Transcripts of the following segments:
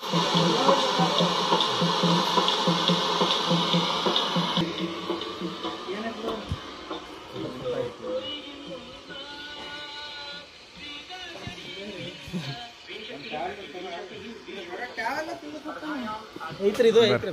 ಐತ್ರಿ ಇದು ಐತ್ರಿ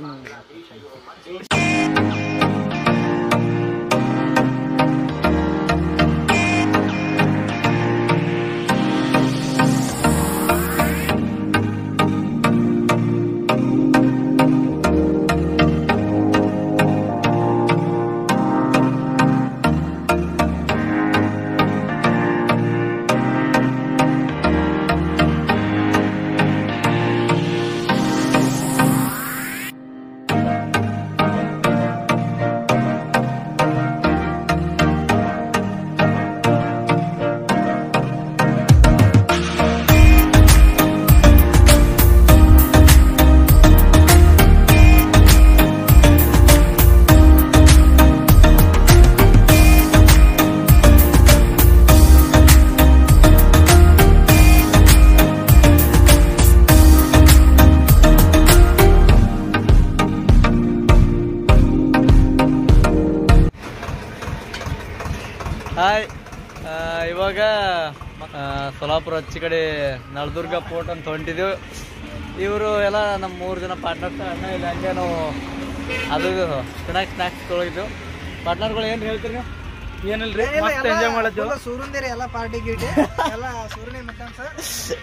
ಹಾಯ್ ಆ, ಇವಾಗ ಆ, ಸೊಲಾಪುರ ಹಚ್ಚಿ ಕಡೆ ನಳದುರ್ಗ ಪೋರ್ಟ್ ಅಂತ ಹೊಂಟಿದ್ದೀವಿ ಇವರು ಎಲ್ಲ ನಮ್ಮ ಮೂರು ಜನ ಪಾರ್ಟ್ನರ್ಸ್ ಅಣ್ಣ ಇಲ್ಲ ಹಂಗೆ ನಾವು ಅದು ಸ್ನ್ಯಾಕ್ಸ್ ಸ್ನ್ಯಾಕ್ಸ್ ತೊಳಗಿದ್ದು ಪಾರ್ಟ್ನರ್ಗಳು ಏನು ಹೇಳ್ತೀರಿ ನೀವು ಏನಿಲ್ರಿ ಮಸ್ತ್ ಎಂಜಾಯ್ ಮಾಡತ್ತು ಸೂರ್ಯಂದಿರಿ ಎಲ್ಲ ಪಾರ್ಟಿ ಗೀಟಿ ಎಲ್ಲ ಸೂರ್ಯನೇ ಮಕ್ಕನ್ ಸರ್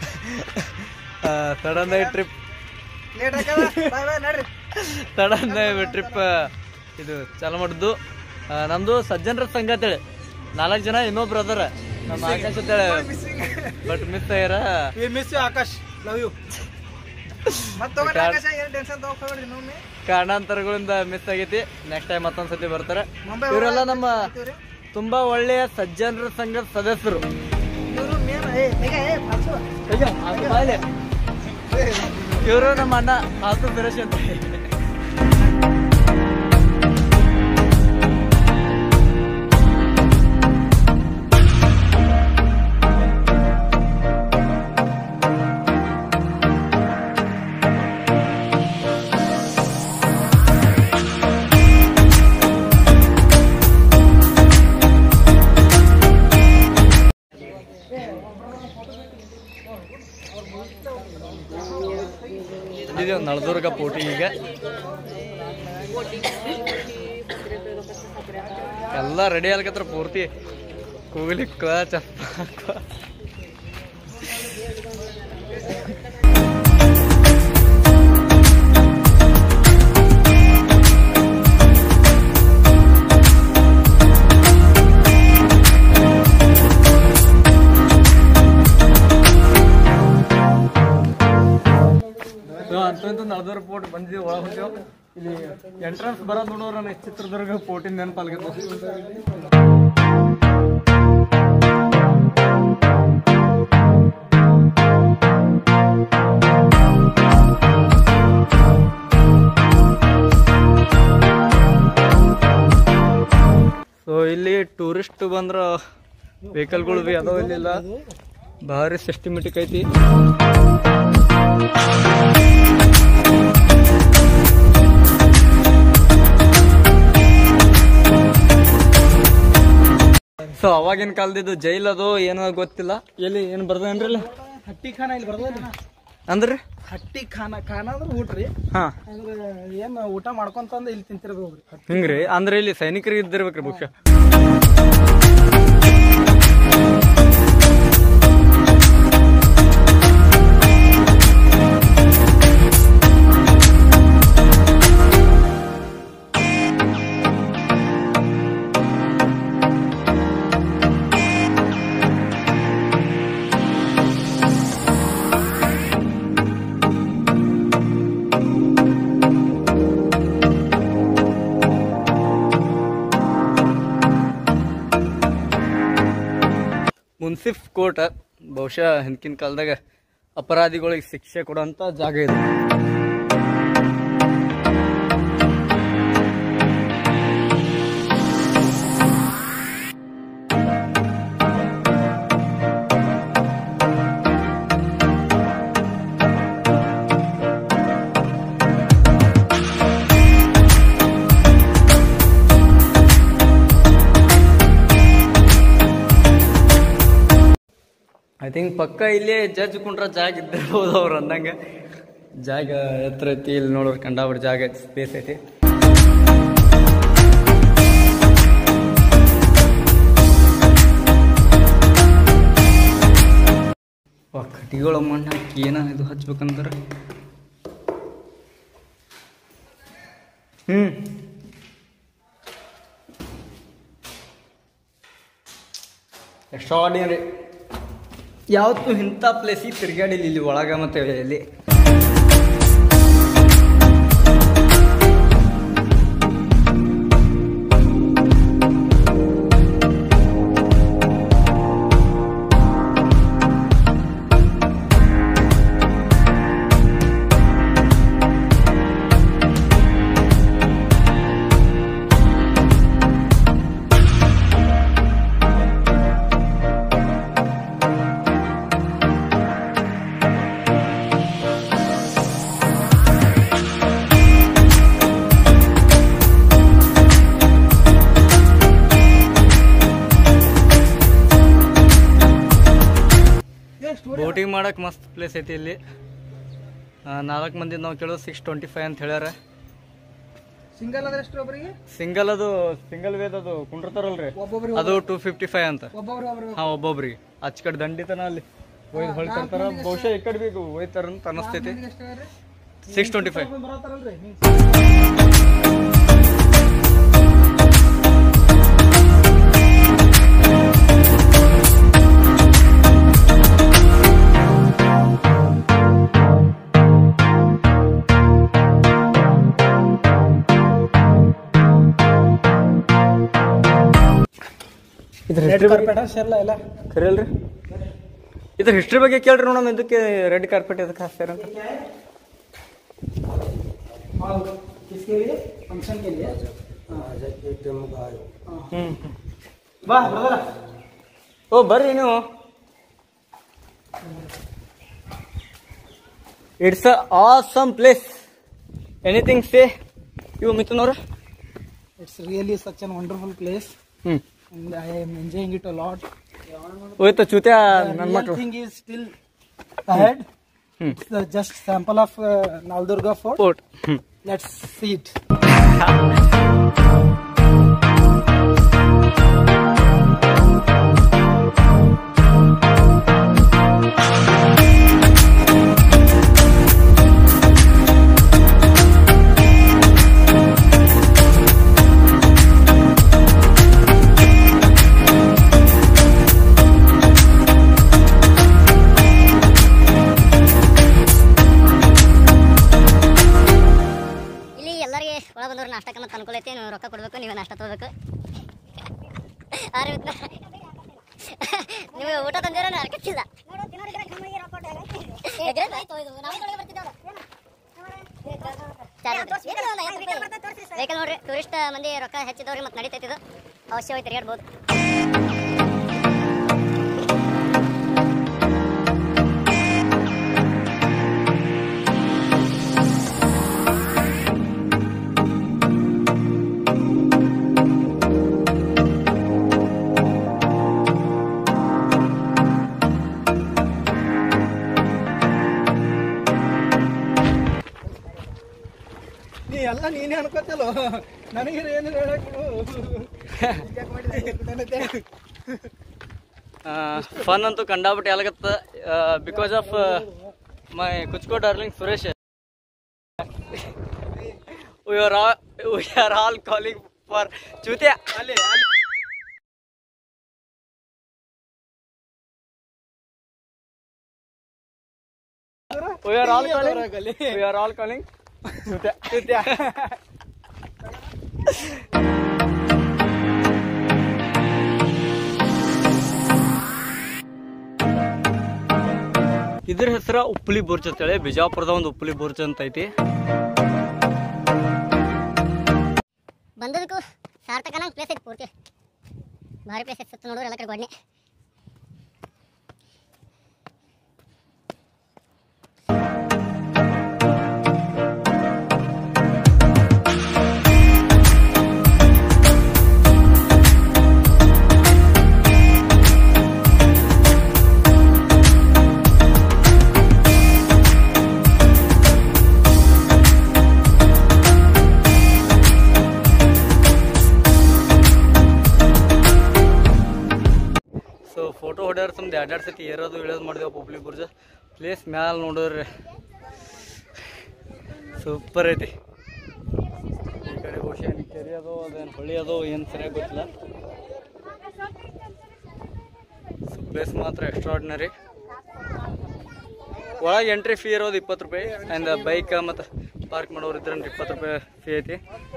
ಸಡನ್ ಟ್ರಿಪ್ ಲೇಟ್ ಹಾಕದ ಬಾಯ್ ಬಾಯ್ ನಡ್ರಿ ಸಡನ್ ಟ್ರಿಪ್ ಇದು ಚಾಲು ಮಾಡಿದ್ದು ಆ, ನಮ್ದು ಸಜ್ಜನರ ಸಂಘ ಅಂತೇಳಿ ನಾಲ್ಕು ಜನ ಇನ್ನೊಬ್ರು ಅದಾರ ನಮ್ಮ ಆಕಾಶ ಅಂತೇಳಿ ಬಟ್ ಮಿಸ್ ಆಗ್ಯಾರ we miss you Akash love you ಮತ್ ತಗೊಂಡ್ರೆ ಆಕಾಶ ಏನ್ ಟೆನ್ಷನ್ ತಗೋಬೇಡ್ರಿ ನೋಡ್ರಿ ಕಾರಣಾಂತರಗಳಿಂದ ಮಿಸ್ ಆಗೈತಿ ನೆಕ್ಸ್ಟ್ ಟೈಮ್ ಮತ್ತೊಂದ್ಸತಿ ಬರ್ತಾರೆ ಮುಂಬೈ ಇವರೆಲ್ಲ ನಮ್ಮ ಹೋಗ್ತೀವ್ರಿ. ತುಂಬಾ ಒಳ್ಳೆಯ ಸಜ್ಜನರ ಸಂಘದ ಸದಸ್ಯರು ಇವ್ರು ಮೇನ್ ಏ ಈಗ ಏ ಪಾಲ್ಸು. ಇವರು ನಮ್ಮ ಅಣ್ಣ ಹಾಸು ಸುರೇಶ್ ಅಂತ ಇದು ನಳದುರ್ಗ ಪೋಟಿ ಈಗ ಎಲ್ಲ ರೆಡಿ ಆಗ್ಲಕತ್ರ ಪೂರ್ತಿ ಕೂಗ್ಲಿಕ್ಕ ಚಪ್ಪ ಅಂತಂತ ನಳದುರ್ಗ ಪೋರ್ಟ್ ಬಂದಿದ್ದೀವಿ ಒಳಗೆ ಹೊಂಟೇವು ಇಲ್ಲಿ ಎಂಟ್ರೆನ್ಸ್ ಬರೋದು ನೋಡೋರು ನನಗೆ ಚಿತ್ರದುರ್ಗ ಪೋರ್ಟಿನ ನೆನಪಾಲ್ಗತ್ತು ಸೊ ಇಲ್ಲಿ ಟೂರಿಸ್ಟ್ ಬಂದ್ರ ವೆಹಿಕಲ್ಗಳು ಬಿ ಅದಾವ ಇಲ್ಲಿಲ್ಲ ಭಾರಿ ಸಿಸ್ಟಮೆಟಿಕ್ ಐತಿ ಸೊ ಅವಾಗಿನ ಕಾಲದಿದ್ದು ಜೈಲ್ ಅದು ಏನೋ ಗೊತ್ತಿಲ್ಲ ಎಲ್ಲಿ ಏನು ಬರ್ದೇನ್ರಿ ಇಲ್ಲಿ ಹಟ್ಟಿ ಖಾನ ಇಲ್ಲಿ ಬರ್ತದ್ರಿ ಅಂದ್ರಿ ಹಟ್ಟಿ ಖಾನ ಖಾನ ಅಂದ್ರೆ ಊಟ ರೀ ಹಾ ಅಂದ್ರೆ ಏನ್ ಊಟ ಮಾಡ್ಕೊಂತಂದ ಇಲ್ಲಿ ತಿಂತಿರ್ಬೋದ್ರಿ ಹಿಂಗ್ರಿ ಅಂದ್ರೆ ಇಲ್ಲಿ ಸೈನಿಕರಿಗೆ ಇದ್ದಿರ್ಬೇಕ್ರಿ ಬಹುಶಃ ಮುನ್ಸಿಫ್ ಕೋರ್ಟ್ ಬಹುಶಃ ಹಿಂದಿನ ಕಾಲದಾಗ ಅಪರಾಧಿಗಳಿಗೆ ಶಿಕ್ಷೆ ಕೊಡುವಂತ ಜಾಗ ಇದು ಐ ಥಿಂಕ್ ಪಕ್ಕ ಇಲ್ಲೇ ಜಡ್ಜ್ ಕುಂಡ್ರ ಜಾಗ ಇದ್ದಿರ್ಬೋದು ಅವ್ರು ಅಂದಂಗೆ ಜಾಗ ಎತ್ತರ ಐತಿ ಇಲ್ಲಿ ನೋಡೋರು ಕಂಡಾಬಿಟ್ಟು ಜಾಗ ಐತಿ ಸ್ಪೇಸ್ ಐತಿ ವಾ ಕಟಿಗಳ ಮಣ್ಣು ಹಾಕಿ ಏನ ಇದು ಹಚ್ಬೇಕಂದ್ರೆ ಹ್ಞೂ ಎಕ್ಸ್ಟ್ರಾಡಿನರಿ ಯಾವತ್ತೂ ಇಂಥ ಪ್ಲೇಸಿಗೆ ತಿರ್ಗಾಡಿಲ್ಲ ಇಲ್ಲಿ ಒಳಗ ಮತ್ತೆ ಇಲ್ಲಿ ಬೋಟಿಂಗ್ ಮಾಡಕ್ ಮಸ್ತ್ ಪ್ಲೇಸ್ ಐತಿ ಇಲ್ಲಿ ನಾಲ್ಕು ಮಂದಿ ನಾವು ಕೇಳೋದು ಸಿಕ್ಸ್ ಟ್ವೆಂಟಿ ಫೈವ್ ಅಂತ ಹೇಳ್ಯಾರ ಸಿಂಗಲ್ ಅಂದ್ರೆ ಎಷ್ಟು ಒಬ್ಬರಿಗೆ ಸಿಂಗಲ್ ಅದು ಸಿಂಗಲ್ ವೇದ್ ಅದು ಕುಂಡಿರ್ತಾರಲ್ರಿ ಒಬ್ಬೊಬ್ರಿಗೆ ಅದು ಟೂ ಫಿಫ್ಟಿ ಫೈವ್ ಅಂತ ಒಬ್ಬೊಬ್ರು ಒಬ್ರು ಹಾ ಒಬ್ಬೊಬ್ರಿಗೆ ಆಚ ಕಡೆ ದಂಡಿತನ ಅಲ್ಲಿ ಒಯ್ದು ಹೊಳ್ತಿರ್ತಾರ ಬಹುಶಃ ಈ ಕಡೆ ಬೇಕು ಒಯ್ತಾರ ಅಂತ ಅನಸ್ತೈತಿ ಎಷ್ಟು ರೀ ಸಿಕ್ಸ್ ಟ್ವೆಂಟಿ ಫೈವ್ ಬರತ್ತಾರಲ್ರಿ ಇದ್ರ ರೆಡ್ ಹಿಸ್ಟ್ರಿ ಬಗ್ಗೆ ಕಾರ್ಪೆಟರ್ಸ್ ಎಲ್ಲ ಎಲ್ಲ ಕರೆಯಲ್ರಿ ಇದ್ರ ಹಿಸ್ಟ್ರಿ ಬಗ್ಗೆ ಕೇಳ್ರಿ ನೋಡಮ್ ಇದಕ್ಕೆ ರೆಡ್ ಕಾರ್ಪೆಟ್ ಎದಕ್ಕೆ ಹಾಕ್ತಾರ ಅಂತ किसके लिए फंक्शन के लिए ಹ್ಮ್ ಬಾ ಬ್ರದರ ಓ ಬರ್ರಿ ನೀವು it's a awesome place anything say ಇವು ಮಿಥುನ್ ಅವ್ರ it's really such an wonderful place hmm and I am enjoying it a lot. ಹೋಯ್ತು ಚೂತ್ಯ The ನನ್ನ real ಮಕ್ಳು thing is still ahead. Hmm. It's the just sample of uh, Naldurga fort. Fort hmm Let's see it. ಇಲ್ಲಿ ಎಲ್ಲರಿಗೆ ಒಳ ಬಂದವ್ರು ನಾಷ್ಟಕ್ಕೆ ಮತ್ತೆ ಅನುಕೂಲ ಐತಿ ನೀವು ರೊಕ್ಕ ಕೊಡ್ಬೇಕು ನೀವೇ ನಾಷ್ಟ ತಗೋಬೇಕು ಆದ್ರೆ ಇವತ್ತು ನೀವು ಊಟ ತಂದಿರೋ ಅರ್ಕತ್ತಿಲ್ಲ ವೆಹಿಕಲ್ ನೋಡ್ರಿ ಟೂರಿಸ್ಟ್ ಮಂದಿ ರೊಕ್ಕ ಹೆಚ್ಚಿದವ್ರಿಗೆ ಮತ್ತೆ ನಡೀತೈತಿದು ಅವಶ್ಯವಾಗಿ ತಿರುಗಾಡ್ಬೋದು ನೀ ಎಲ್ಲ ನೀನೇ ಅನ್ಕೋತಿಲ್ಲ ನನಗೆ ಏನು ಹೇಳಕ್ ಫನ್ ಅಂತೂ ಕಂಡಾಬಿಟ್ಟು ಎಲ್ಲಗತ್ತ ಬಿಕಾಸ್ ಆಫ್ ಮೈ ಕುಚ್ಕೋ darling Suresh we are we are all calling for ಚೂತ್ಯ ಅಲ್ಲಿ We are all calling. We are all calling. ಚೂತ್ಯ ಚೂತ್ಯ ಇದ್ರ ಹೆಸರ ಉಪ್ಪಲಿ ಬುರ್ಜ್ ಅಂತೇಳಿ ಬಿಜಾಪುರದ ಒಂದು ಉಪ್ಪಲಿ ಬುರ್ಜ್ ಅಂತ ಐತಿ ಬಂದದಕ್ಕೂ ಸಾರ್ಥಕ ನಂಗೆ ಪ್ಲೇಸ್ ಐತಿ ಪೂರ್ತಿ ಭಾರಿ ಪ್ಲೇಸ್ ಐತಿ ಸುತ್ತ ನೋಡೋರು ಎಲ್ಲ ಕಡೆ ಗೊಡ್ನೆ ಸೊ ಫೋಟೋ ಹೊಡ್ಯಾರ ಸುಮ್ದು ಎರಡು ಎರಡು ಸತಿ ಏರೋದು ಇಳೋದು ಮಾಡಿದೆವು ಹುಬ್ಳಿ ಬುರ್ಜ ಪ್ಲೇಸ್ ಮ್ಯಾಲ ನೋಡೋರಿ ಸೂಪರ್ ಐತಿ ಈ ಕಡೆ ಬಹುಶಃ ಕೆರೆ ಅದು ಅದೇನು ಹೊಳಿ ಅದು ಏನು ಸರಿಯಾಗಿ ಗೊತ್ತಿಲ್ಲ ಪ್ಲೇಸ್ ಮಾತ್ರ ಎಕ್ಸ್ಟ್ರಾರ್ಡಿನರಿ ಒಳಗೆ ಎಂಟ್ರಿ ಫೀ ಇರೋದು ಇಪ್ಪತ್ತು ರೂಪಾಯಿ ಆ್ಯಂಡ್ ಬೈಕ್ ಮತ್ತು ಪಾರ್ಕ್ ಮಾಡೋರು ಇದ್ರೆ ಇಪ್ಪತ್ತು ರೂಪಾಯಿ ಫೀ ಐತಿ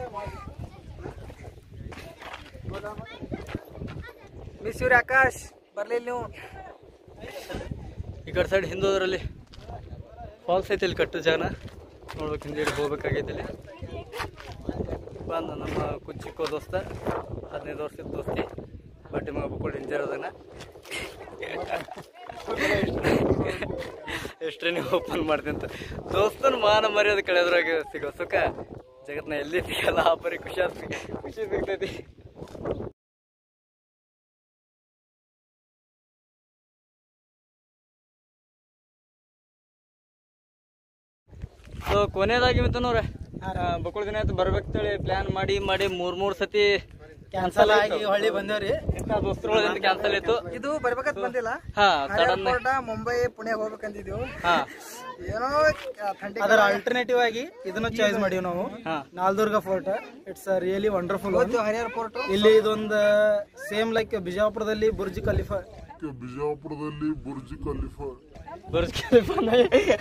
ಮಿಸ್ ಇವ್ರಿ ಆಕಾಶ್ ಬರ್ಲಿಲ್ಲ ನೀವು ಈ ಕಡೆ ಸೈಡ್ ಹಿಂದೋದ್ರಲ್ಲಿ ಫಾಲ್ಸ್ ಐತಿ ಇಲ್ಲಿ ಕಟ್ಟು ಜಾಗ ನೋಡ್ಬೇಕು ಹಿಂದೆ ಹೋಗ್ಬೇಕಾಗೈತಿ ಇಲ್ಲಿ ಬಂದ ನಮ್ಮ ಕುಚ್ಚಿಕ್ಕೋ ದೋಸ್ತ ಹದಿನೈದು ವರ್ಷದ ದೋಸ್ತಿ ಬಟ್ಟೆ ಮಗ ಬಕ್ಕೊಂಡು ಇಂಜರ್ ಅದನ್ನ ಎಷ್ಟ್ರೇ ನೀವು ಓಪನ್ ಮಾಡ್ತೀನಿ ಅಂತ ದೋಸ್ತನ ಮಾನ ಮರ್ಯಾದೆ ಕಳೆದ್ರಾಗ ಸಿಗೋ ಸುಖ ಜಗತ್ನ ಎಲ್ಲಿ ಸಿಗಲ್ಲ ಆ ಪರಿ ಖುಷಿ ಆಗ್- ಖುಷಿ ಸಿಗ್ತೈತಿ ಸೊ ಕೊನೆಯದಾಗಿ ಮಿತನವ್ರೆ ಬಕ್ಕುಳ ದಿನ ಆಯ್ತು ಬರ್ಬೇಕಂತೇಳಿ ಪ್ಲಾನ್ ಮಾಡಿ ಮಾಡಿ ಮೂರ್ ಮೂರ್ ಸತಿ ಕ್ಯಾನ್ಸಲ್ ಆಗಿ ಹೊಳ್ಳಿ ಬಂದೇವ್ರಿ ದೋಸ್ತರೊಳಗಿಂದ ಕ್ಯಾನ್ಸಲ್ ಇತ್ತು ಇದು ಬರ್ಬೇಕಂತ ಬಂದಿಲ್ಲ ಹಾ ಸಡನ್ ಏರ್ಪೋರ್ಟ್ ಮುಂಬೈ ಪುಣೆ ಹೋಗ್ಬೇಕಂತಿದ್ವು ಹಾ ಏನೋ ಥಂಡಿ ಅದರ ಆಲ್ಟರ್ನೇಟಿವ್ ಆಗಿ ಇದನ್ನ ಚಾಯ್ಸ್ ಮಾಡೀವಿ ನಾವು ಹಾ Naldurga fort it's really wonderful Harihara fort ಇಲ್ಲಿ ಇದೊಂದು ಸೇಮ್ ಲೈಕ್ ಬಿಜಾಪುರದಲ್ಲಿ ಬುರ್ಜ್ ಖಲೀಫಾ ಬಿಜಾಪುರದಲ್ಲಿ Burj Khalifa Burj Khalifa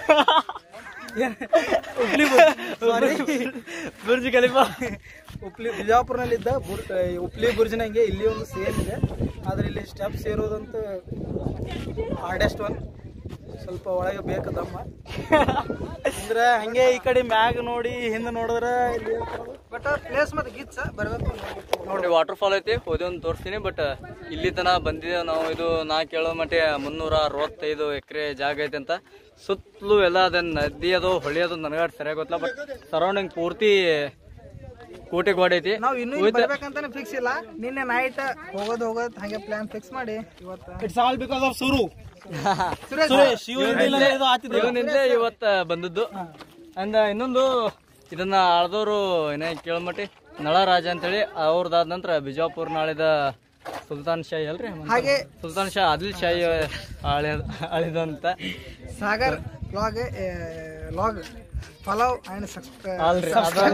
Hubli Burj Khalifa Upli ಬಿಜಾಪುರ್ನಲ್ಲಿದ್ದ ಬುರ್ ಆ, ಉಪ್ಲಿ ಬುರ್ಜ್ನಂಗೆ ಇಲ್ಲಿ ಒಂದು ಸೇಮ್ ಇದೆ ಆದ್ರೆ ಇಲ್ಲಿ ಸ್ಟೆಪ್ಸ್ ಇರೋದಂತೂ ಹಾರ್ಡೆಸ್ಟ್ ಒನ್ ಸ್ವಲ್ಪ ಒಳಗೆ ಬೇಕು ದಮ್ಮ ಅಂದ್ರೆ ಹಂಗೆ ಈ ಕಡೆ ಮ್ಯಾಗ್ ನೋಡಿ ಹಿಂದೆ ನೋಡಿದ್ರೆ ಇಲ್ಲಿ ಬಟ್ ಪ್ಲೇಸ್ ಮತ್ತೆ ಗಿಚ್ಚ ಬರ್ಬೇಕು ನೋಡಿ ವಾಟರ್ ಫಾಲ್ ಐತಿ ಹೋದೆ ಒಂದು ತೋರಿಸ್ತೀನಿ ಬಟ್ ಇಲ್ಲಿ ತನ ಬಂದಿದ್ದೇವೆ ನಾವು ಇದು ನಾ ಕೇಳೋ ಮಟ್ಟ ಮುನ್ನೂರ ಅರವತ್ತೈದು ಎಕರೆ ಜಾಗ ಐತೆ ಅಂತ ಸುತ್ತಲೂ ಎಲ್ಲ ಅದೇನ್ ನದಿ ಅದು ಹೊಳಿ ಅದು ನನಗಾಡ್ ಸರಿಯಾಗಿ ಗೊತ್ತಿಲ್ಲ ಬಟ್ ಸರೌಂಡಿಂಗ್ ಪೂರ್ತಿ ಕೋಟೆ ಗೋಡೆ ಐತಿ ನಾವು ಇನ್ನೂ ಇಲ್ಲಿ ಬರ್ಬೇಕಂತಾನೆ ಫಿಕ್ಸ್ ಇಲ್ಲ ನಿನ್ನೆ ನೈಟ್ ಹೋಗೋದು ಹೋಗೋದು ಹಂಗೆ ಪ್ಲಾನ್ ಫಿಕ್ಸ್ ಮಾಡಿ ಇವತ್ತು ಇಟ್ಸ್ ಆಲ್ ಬಿಕಾಸ್ ಆಫ್ ಸುರು ಸುರೇಶ್ ಸುರೇಶ್ ಇವ್ರಿಂದಲೇ ಇದು ಆತಿದ್ದು ಇವನಿಂದಲೇ ಇವತ್ತ ಬಂದದ್ದು ಅಂದ ಇನ್ನೊಂದು ಇದನ್ನ ಆಳ್ದವ್ರು ಏನೇ ಕೇಳಮಟ್ಟಿ ನಳರಾಜ ಅಂತೇಳಿ ಅವ್ರದಾದ ನಂತರ ಬಿಜಾಪುರ್ ನಾಳಿದ ಸುಲ್ತಾನ್ ಶಾಹಿ ಅಲ್ರಿ ಹಾಗೆ ಸುಲ್ತಾನ್ ಶಾ ಆದಿಲ್ ಶಾಹಿ ಆಳ್ಯ ಆಳಿದಂತ ಸಾಗರ್ ಲಾಗ್ ಲಾಗ್ ಪಲಾವ್ ಅಂಡ್ ಅಲ್ರಿ ಅದಲ್ಲ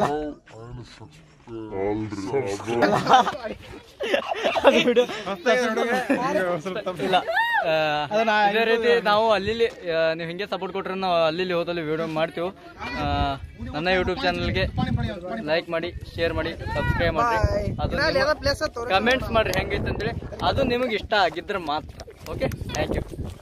ಇಲ್ಲ ಆ, ಇದೇ ರೀತಿ ನಾವು ಅಲ್ಲಿ ನೀವು ಹಿಂಗೆ ಸಪೋರ್ಟ್ ಕೊಟ್ರೆ ನಾವು ಅಲ್ಲಿ ಹೋದಲ್ಲಿ ವಿಡಿಯೋ ಮಾಡ್ತೀವಿ ಆ, ನನ್ನ ಯೂಟ್ಯೂಬ್ ಚಾನಲ್ಗೆ ಲೈಕ್ ಮಾಡಿ ಶೇರ್ ಮಾಡಿ ಸಬ್ಸ್ಕ್ರೈಬ್ ಮಾಡಿ ಅದು ಪ್ಲೇಸ್ ತೋರಿ ಕಮೆಂಟ್ಸ್ ಮಾಡ್ರಿ ಹೆಂಗೈತೆ ಅಂತೇಳಿ ಅದು ನಿಮಗೆ ಇಷ್ಟ ಆಗಿದ್ರೆ ಮಾತ್ರ ಓಕೆ ಥ್ಯಾಂಕ್ ಯು